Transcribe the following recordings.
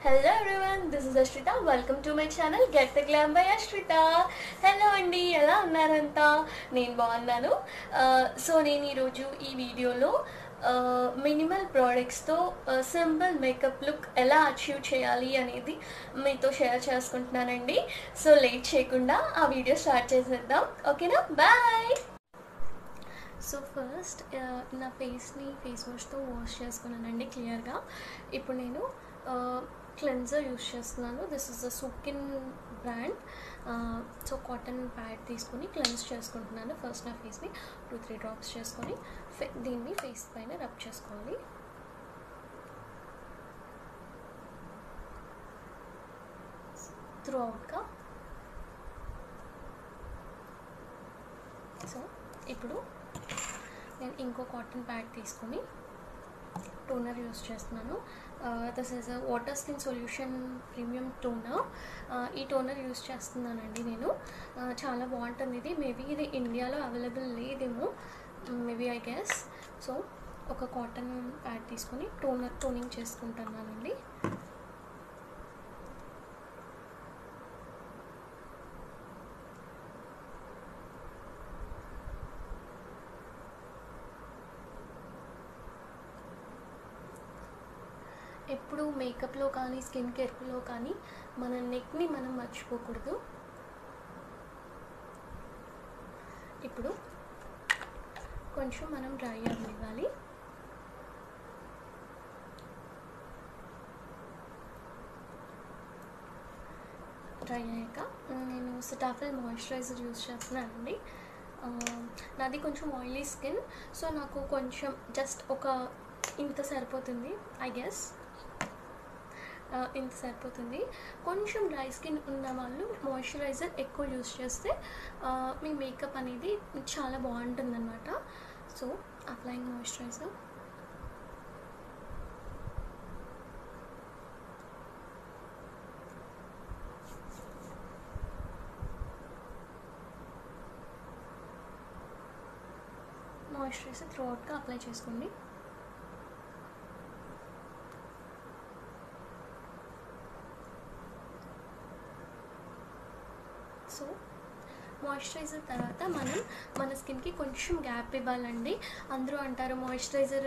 hello everyone this is Ashrita welcome to my channel get the glam by Ashrita hello అండి ఎలా ఉన్నారంతా నేను బాగున్నాను so నేను ఈరోజు ఈ వీడియోలో మినిమల్ ప్రోడక్ట్స్తో సింపుల్ మేకప్ లుక్ ఎలా అచీవ్ చేయాలి అనేది మీతో షేర్ చేసుకుంటున్నానండి సో లేట్ చేయకుండా ఆ వీడియో స్టార్ట్ చేసేద్దాం ఓకేనా బాయ్ సో ఫస్ట్ నా ఫేస్ని ఫేస్ వాష్తో వాష్ చేసుకున్నానండి క్లియర్గా ఇప్పుడు నేను క్లెన్జర్ యూస్ చేస్తున్నాను this is the Sukin brand so cotton pad తీసుకొని క్లెన్స్ చేసుకుంటున్నాను ఫస్ట్ నా ఫేస్ని టూ త్రీ డ్రాప్స్ చేసుకొని ఫే దీన్ని ఫేస్ పైన రబ్ చేసుకోవాలి త్రూ అవుట్గా సో ఇప్పుడు నేను ఇంకో కాటన్ ప్యాడ్ తీసుకొని టోనర్ యూస్ చేస్తున్నాను this is water skin solution premium toner ఈ టోనర్ యూస్ చేస్తున్నానండి నేను Uh, చాలా బాగుంటుంది ఇది మేబీ ఇది ఇండియాలో అవైలబుల్ లేదేమో మేబీ ఐ గెస్ సో ఒక కాటన్ ప్యాడ్ తీసుకొని టోనర్ టోనింగ్ చేసుకుంటున్నానండి ఎప్పుడు మేకప్లో కానీ స్కిన్ కేర్లో కానీ మన నెక్ని మనం మర్చిపోకూడదు ఇప్పుడు కొంచెం మనం డ్రై అవ్వనివ్వాలి డ్రై అయ్యాక నేను సిటాఫిల్ మాయిశ్చరైజర్ యూస్ చేస్తున్నానండి ఆ, నాది కొంచెం ఆయిలీ స్కిన్ సో నాకు కొంచెం జస్ట్ ఒక ఇంత సరిపోతుంది ఐ గెస్ ఇంత సరిపోతుంది కొంచెం డ్రై స్కిన్ ఉన్న వాళ్ళు మాయిశ్చరైజర్ ఎక్కువ యూస్ చేస్తే ఆ, మీ మేకప్ అనేది చాలా బాగుంటుంది అనమాట so applying moisturizer moisturizer through అవుట్గా అప్లై చేసుకోండి సో మాయిశ్చరైజర్ తర్వాత మనం మన స్కిన్కి కొంచెం గ్యాప్ ఇవ్వాలండి అందరూ అంటారు మాయిశ్చరైజర్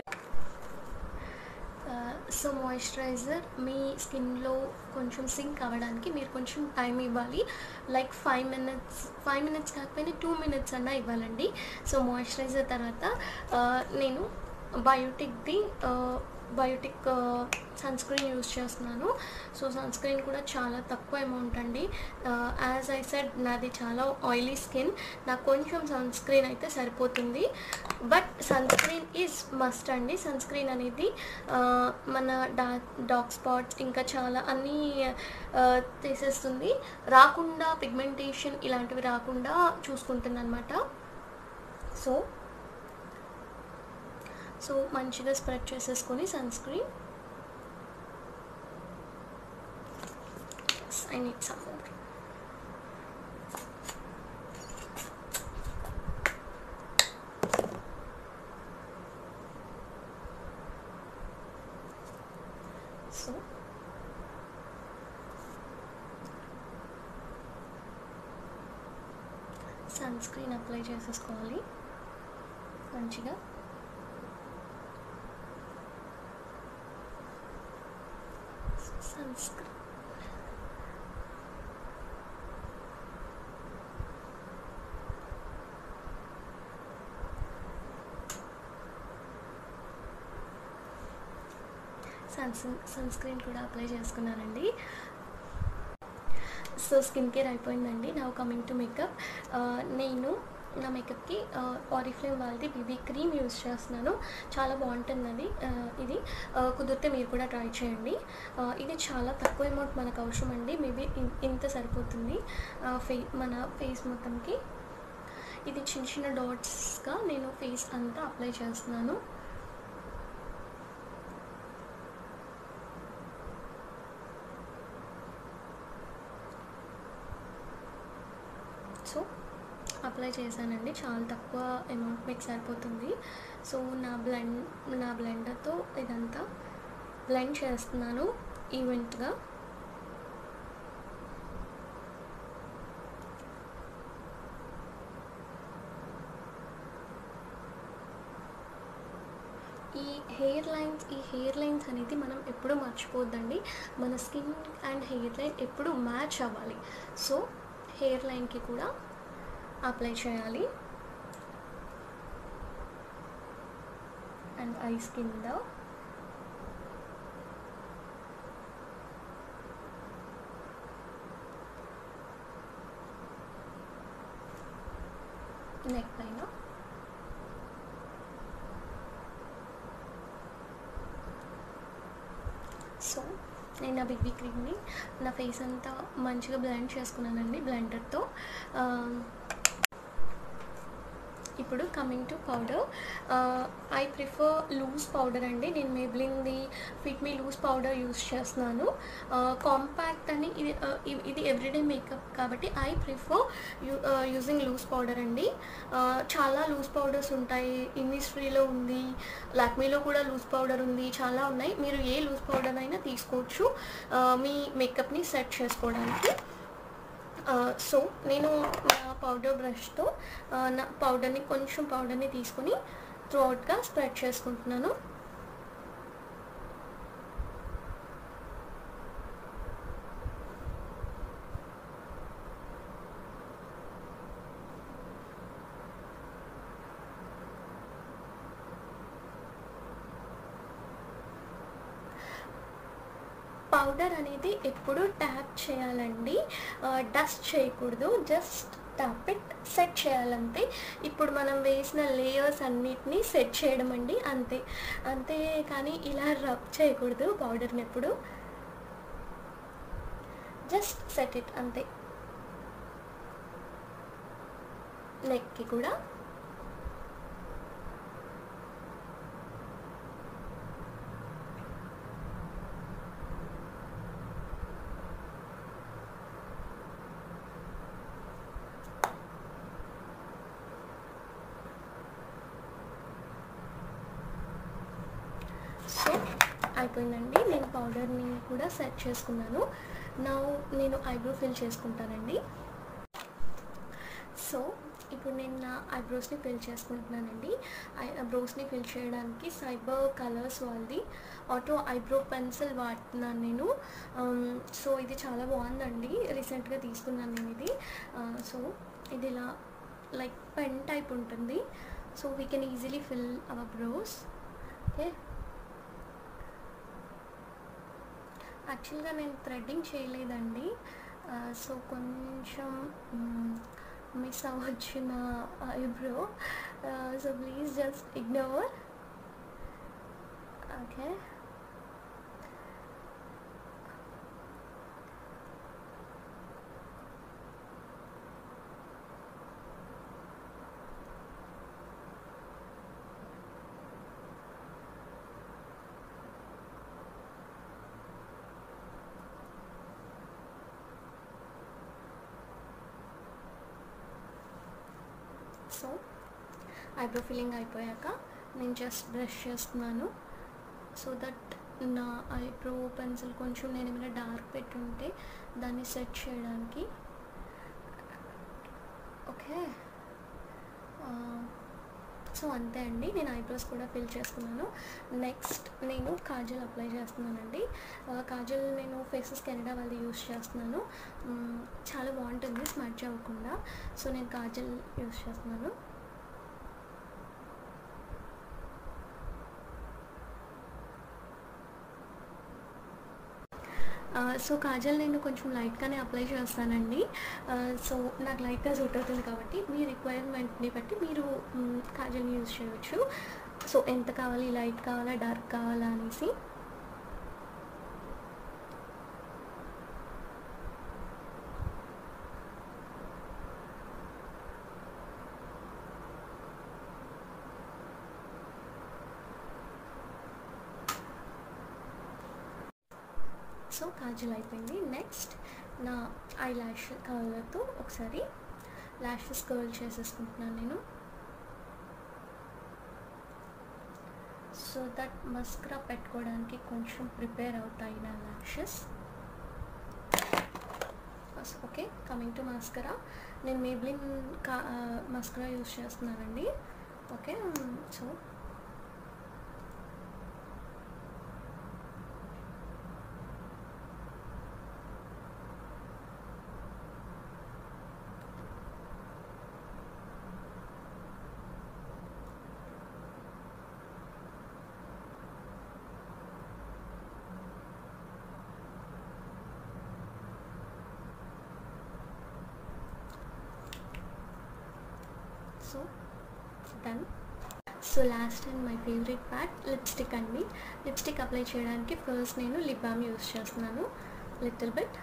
సో మాయిశ్చరైజర్ మీ స్కిన్లో కొంచెం సింక్ అవ్వడానికి మీరు కొంచెం టైం ఇవ్వాలి like five minutes five minutes కాకపోయినా టూ మినిట్స్ అన్నా ఇవ్వాలండి సో మాయిశ్చరైజర్ తర్వాత ఆ, నేను బయోటిక్ది బయోటిక్ సన్ స్క్రీన్ యూస్ చేస్తున్నాను సో సన్ స్క్రీన్ కూడా చాలా తక్కువ అమౌంట్ అండి యాజ్ ఐ సెడ్ నాది చాలా ఆయిలీ స్కిన్ నాకు కొంచెం సన్ స్క్రీన్ అయితే సరిపోతుంది but sunscreen is must అండి సన్ స్క్రీన్ అనేది ఆ, మన డా డార్క్ స్పాట్స్ ఇంకా చాలా అన్నీ ఆ, తీసేస్తుంది రాకుండా పిగ్మెంటేషన్ ఇలాంటివి రాకుండా చూసుకుంటుంది అనమాట సో సో మంచిగా స్ప్రెడ్ చేసేసుకొని sunscreen I need some more so sunscreen apply చేసేసుకోవాలి మంచిగా sunscreen sun sunscreen కూడా అప్లై చేసుకున్నానండి సో స్కిన్ కేర్ అయిపోయిందండి నా కమింగ్ టు మేకప్ నేను నా మేకప్కి ఆరిఫ్లేమ్ వాళ్ళది బీబీ క్రీమ్ యూస్ చేస్తున్నాను చాలా బాగుంటుందండి ఆ, ఇది ఆ, కుదిరితే మీరు కూడా ట్రై చేయండి ఆ, ఇది చాలా తక్కువ అమౌంట్ మనకు అవసరం అండి మేబీ ఇంత సరిపోతుంది ఆ, ఫే మన ఫేస్ మొత్తంకి ఇది చిన్న చిన్న డాట్స్గా నేను ఫేస్ అంతా అప్లై చేస్తున్నాను సో అప్లై చేశానండి చాలా తక్కువ అమౌంట్ మీకు సరిపోతుంది సో నా బ్లెండ్ నా బ్లెండర్తో ఇదంతా బ్లెండ్ చేస్తున్నాను ఈవెంట్గా ఈ హెయిర్ లైన్స్ ఈ హెయిర్ లైన్స్ అనేది మనం ఎప్పుడూ మర్చిపోద్దండి మన స్కిన్ అండ్ హెయిర్ లైన్ ఎప్పుడు మ్యాచ్ అవ్వాలి సో హెయిర్ లైన్కి కూడా అప్లై చేయాలి అండ్ ఐస్ కింద నెక్ పైన సో నేను నా బీబీ క్రీమ్ని నా ఫేస్ అంతా మంచిగా బ్లెండ్ చేసుకున్నానండి బ్లెండర్తో ఇప్పుడు coming to powder I prefer loose powder అండి నేను మేబ్లిన్ది fit me loose powder use చేస్తున్నాను కాంపాక్ట్ అని ఇది uh, ఇ- ఇది ఎవ్రీడే మేకప్ కాబట్టి I prefer using loose powder అండి Uh, చాలా లూజ్ పౌడర్స్ ఉంటాయి ఇన్నిస్ట్రీలో ఉంది లాక్మీలో కూడా లూజ్ పౌడర్ ఉంది చాలా ఉన్నాయి మీరు ఏ లూజ్ పౌడర్ అయినా తీసుకోవచ్చు uh, మీ మేకప్ని సెట్ చేసుకోవడానికి సో నేను నా పౌడర్ బ్రష్తో నా పౌడర్ని కొంచెం పౌడర్ని తీసుకొని త్రూఅవుట్గా స్ప్రెడ్ చేసుకుంటున్నాను పౌడర్ అనేది ఎప్పుడు ట్యాప్ చేయాలండి డస్ట్ చేయకూడదు జస్ట్ ట్యాప్ ఇట్ సెట్ చేయాలంతే ఇప్పుడు మనం వేసిన లేయర్స్ అన్నిటినీ సెట్ చేయడం అండి అంతే అంతే కానీ ఇలా రబ్ చేయకూడదు పౌడర్ని ఎప్పుడు జస్ట్ సెట్ ఇట్ అంతే నెక్కి కూడా సో అయిపోయిందండి నేను పౌడర్ని కూడా సెట్ చేసుకున్నాను నా నేను ఐబ్రో ఫిల్ చేసుకుంటానండి సో ఇప్పుడు నేను నా ఐబ్రోస్ని ఫిల్ చేసుకుంటున్నానండి ఐబ్రోస్ని ఫిల్ చేయడానికి సైబర్ కలర్స్ వాళ్ళది ఆటో ఐబ్రో పెన్సిల్ వాడుతున్నాను నేను సో ఇది చాలా బాగుందండి రీసెంట్గా తీసుకున్నాను నేను ఇది సో ఇది ఇలా లైక్ పెన్ టైప్ ఉంటుంది so we can easily fill our brows okay యాక్చువల్గా నేను థ్రెడ్డింగ్ చేయలేదండి సో కొంచెం మిస్ అవ్వచ్చు నా eyebrow so please just ignore okay so eyebrow filling అయిపోయాక నేను జస్ట్ బ్రష్ చేస్తున్నాను సో దట్ నా ఐబ్రో పెన్సిల్ కొంచెం నేను ఏమైనా డార్క్ పెట్టుంటే దాన్ని సెట్ చేయడానికి ఓకే సో అంతే అండి నేను ఐబ్రోస్ కూడా ఫిల్ చేసుకున్నాను నెక్స్ట్ నేను కాజల్ అప్లై చేస్తున్నానండి ఆ, కాజల్ నేను ఫేసెస్ కెనడా వాళ్ళది యూస్ చేస్తున్నాను మ్, చాలా బాగుంటుంది స్మర్చ్ అవ్వకుండా సో నేను కాజల్ యూస్ చేస్తున్నాను ఆ, సో కాజల్ నేను కొంచెం లైట్గానే అప్లై చేస్తానండి ఆ, సో నాకు లైట్గా సూట్ అవుతుంది కాబట్టి మీ రిక్వైర్మెంట్ని బట్టి మీరు మ్, కాజల్ని యూజ్ చేయవచ్చు సో ఎంత కావాలి లైట్ కావాలా డార్క్ కావాలా అనేసి సో కాజల్ అయిపోయింది నెక్స్ట్ నా ఐ ల్యాష్ కలర్తో ఒకసారి ల్యాషెస్ కర్ల్ చేసేసుకుంటున్నాను నేను సో దట్ మస్క్రా పెట్టుకోవడానికి కొంచెం ప్రిపేర్ అవుతాయి నా lashes okay coming to mascara నేను మేబ్లిన్ కా మస్కరా యూస్ చేస్తున్నానండి okay so so done so last and my favourite part lipstick అండి లిప్స్టిక్ అప్లై చేయడానికి ఫస్ట్ నేను లిప్ బామ్ యూస్ చేస్తున్నాను లిటిల్ బిట్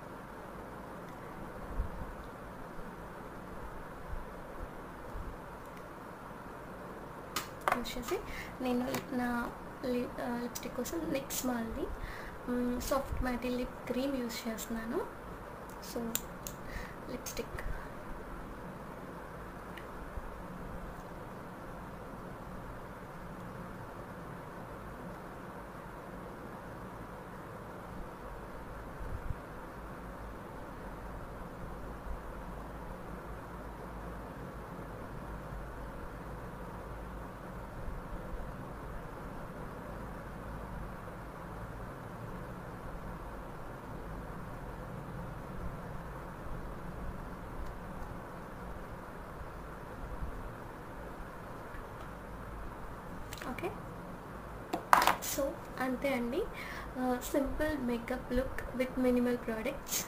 యూస్ చేసి నేను నా లిప్స్టిక్ కోసం నెక్స్ట్ మాల్ది soft matte lip cream use చేస్తున్నాను సో లిప్స్టిక్ ఓకే సో అంతే అండి simple makeup look with minimal products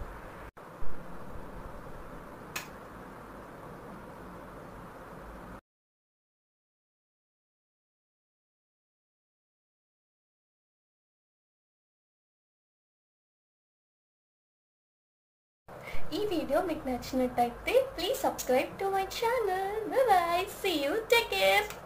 ఈ వీడియో మీకు నచ్చినట్టయితే please subscribe to my channel bye see you take care